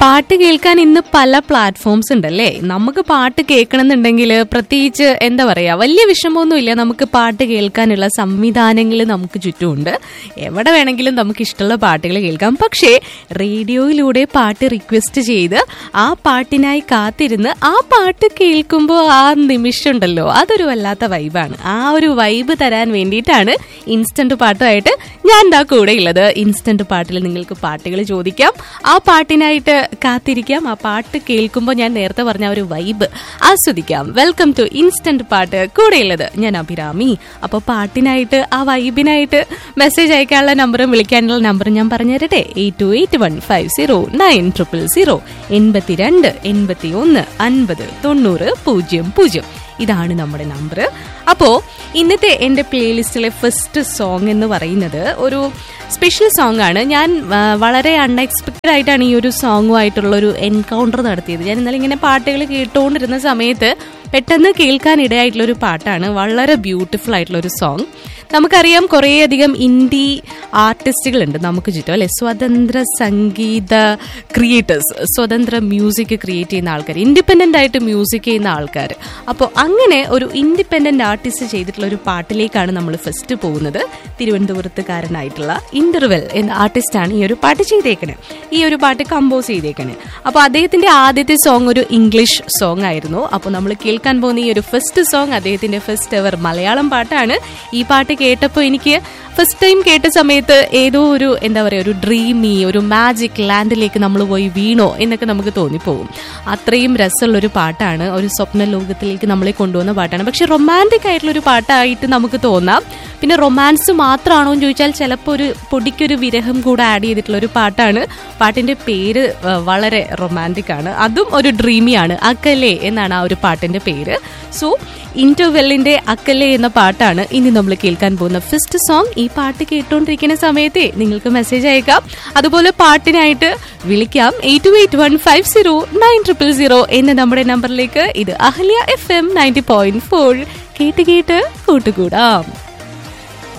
പാട്ട് കേൾക്കാൻ ഇന്ന് പല പ്ലാറ്റ്ഫോംസ് ഉണ്ടല്ലേ നമുക്ക് പാട്ട് കേൾക്കണമെന്നുണ്ടെങ്കിൽ പ്രത്യേകിച്ച് എന്താ പറയാ വലിയ വിഷമമൊന്നുമില്ല നമുക്ക് പാട്ട് കേൾക്കാനുള്ള സംവിധാനങ്ങൾ നമുക്ക് ചുറ്റുമുണ്ട് എവിടെ വേണമെങ്കിലും നമുക്ക് ഇഷ്ടമുള്ള പാട്ടുകൾ കേൾക്കാം പക്ഷേ റേഡിയോയിലൂടെ പാട്ട് റിക്വസ്റ്റ് ചെയ്ത് ആ പാട്ടിനായി കാത്തിരുന്ന് ആ പാട്ട് കേൾക്കുമ്പോൾ ആ നിമിഷം ഉണ്ടല്ലോ അതൊരു വല്ലാത്ത വൈബാണ് ആ ഒരു വൈബ് തരാൻ വേണ്ടിയിട്ടാണ് ഇൻസ്റ്റന്റ് പാട്ടുമായിട്ട് ഞാൻ എന്താ കൂടെ ഉള്ളത് ഇൻസ്റ്റന്റ് പാട്ടിൽ നിങ്ങൾക്ക് പാട്ടുകൾ ചോദിക്കാം ആ പാട്ടിനായിട്ട് കാത്തിരിക്കാം ആ പാട്ട് കേൾക്കുമ്പോൾ ഞാൻ നേരത്തെ പറഞ്ഞ ആ ഒരു വൈബ് ആസ്വദിക്കാം വെൽക്കം ടു ഇൻസ്റ്റന്റ് പാട്ട് കൂടെയുള്ളത് ഞാൻ അഭിരാമി അപ്പോൾ പാട്ടിനായിട്ട് ആ വൈബിനായിട്ട് മെസ്സേജ് അയക്കാനുള്ള നമ്പറും വിളിക്കാനുള്ള നമ്പറും ഞാൻ പറഞ്ഞു തരട്ടെ eight two eight one five zero nine triple zero എൺപത്തിരണ്ട് എൺപത്തി ഒന്ന് അൻപത് തൊണ്ണൂറ് പൂജ്യം പൂജ്യം ഇതാണ് നമ്മുടെ നമ്പർ അപ്പോൾ ഇന്നത്തെ എൻ്റെ പ്ലേലിസ്റ്റിലെ ഫസ്റ്റ് സോങ് എന്ന് പറയുന്നത് ഒരു സ്പെഷ്യൽ സോങ് ആണ് ഞാൻ ആ, വളരെ അൺഎക്സ്പെക്റ്റഡ് ആയിട്ടാണ് ഈ ഒരു സോങ്ങുമായിട്ടുള്ള ഒരു എൻകൗണ്ടർ നടത്തിയത് ഞാൻ ഇന്നലെ ഇങ്ങനെ പാട്ടുകൾ കേട്ടുകൊണ്ടിരുന്ന സമയത്ത് പെട്ടെന്ന് കേൾക്കാൻ ഇടയായിട്ടുള്ള ഒരു പാട്ടാണ് വളരെ ബ്യൂട്ടിഫുൾ ആയിട്ടുള്ള ഒരു സോങ് നമുക്കറിയാം കുറേയധികം ഇൻഡി ആർട്ടിസ്റ്റുകളുണ്ട് നമുക്ക് ചുറ്റും അല്ലെ സ്വതന്ത്ര സംഗീത ക്രിയേറ്റേഴ്സ് സ്വതന്ത്ര മ്യൂസിക് ക്രിയേറ്റ് ചെയ്യുന്ന ആൾക്കാർ ഇൻഡിപെൻഡന്റ് ആയിട്ട് മ്യൂസിക് ചെയ്യുന്ന ആൾക്കാർ അപ്പോൾ അങ്ങനെ ഒരു ഇൻഡിപെൻഡന്റ് ആർട്ടിസ്റ്റ് ചെയ്തിട്ടുള്ള ഒരു പാട്ടിലേക്കാണ് നമ്മൾ ഫസ്റ്റ് പോകുന്നത് തിരുവനന്തപുരത്തുകാരനായിട്ടുള്ള ഇന്റർവെൽ എന്ന ആർട്ടിസ്റ്റാണ് ഈ ഒരു പാട്ട് ചെയ്തേക്കണേ ഈ ഒരു പാട്ട് കമ്പോസ് ചെയ്തേക്കണേ അപ്പോൾ അദ്ദേഹത്തിന്റെ ആദ്യത്തെ സോങ് ഒരു ഇംഗ്ലീഷ് സോങ് ആയിരുന്നു അപ്പോൾ നമ്മൾ കേൾക്കാൻ പോകുന്ന ഈ ഒരു ഫസ്റ്റ് സോങ് അദ്ദേഹത്തിന്റെ ഫസ്റ്റ് എവർ മലയാളം പാട്ടാണ് ഈ പാട്ട് കേട്ടപ്പോൾ എനിക്ക് ഫസ്റ്റ് ടൈം കേട്ട സമയത്ത് ഏതോ ഒരു എന്താ പറയുക ഒരു ഡ്രീമി ഒരു മാജിക് ലാൻഡിലേക്ക് നമ്മൾ പോയി വീണോ എന്നൊക്കെ നമുക്ക് തോന്നിപ്പോകും അത്രയും രസമുള്ള ഒരു പാട്ടാണ് ഒരു സ്വപ്ന ലോകത്തിലേക്ക് നമ്മളെ കൊണ്ടുവന്ന പാട്ടാണ് പക്ഷെ റൊമാൻറ്റിക് ആയിട്ടുള്ള ഒരു പാട്ടായിട്ട് നമുക്ക് തോന്നാം പിന്നെ റൊമാൻസ് മാത്രമാണോ എന്ന് ചോദിച്ചാൽ ചിലപ്പോൾ ഒരു പൊടിക്കൊരു വിരഹം കൂടെ ആഡ് ചെയ്തിട്ടുള്ള ഒരു പാട്ടാണ് പാട്ടിന്റെ പേര് ആ, വളരെ റൊമാൻറ്റിക് ആണ് അതും ഒരു ഡ്രീമിയാണ് അക്കലെ എന്നാണ് ആ ഒരു പാട്ടിന്റെ പേര് സോ ഇന്റർവെല്ലിന്റെ അക്കലെ എന്ന പാട്ടാണ് ഇനി നമ്മൾ കേൾക്കാൻ പോകുന്ന ഫസ്റ്റ് സോങ് ഈ പാട്ട് കേട്ടുകൊണ്ടിരിക്കുന്ന സമയത്തെ നിങ്ങൾക്ക് മെസ്സേജ് അയക്കാം അതുപോലെ പാട്ടിനായിട്ട് വിളിക്കാം eight two eight one five zero nine triple zero എന്ന നമ്മുടെ നമ്പറിലേക്ക് ഇത് Ahalya F M ninety point four കേട്ട് കേട്ട് കൂട്ടുകൂടാം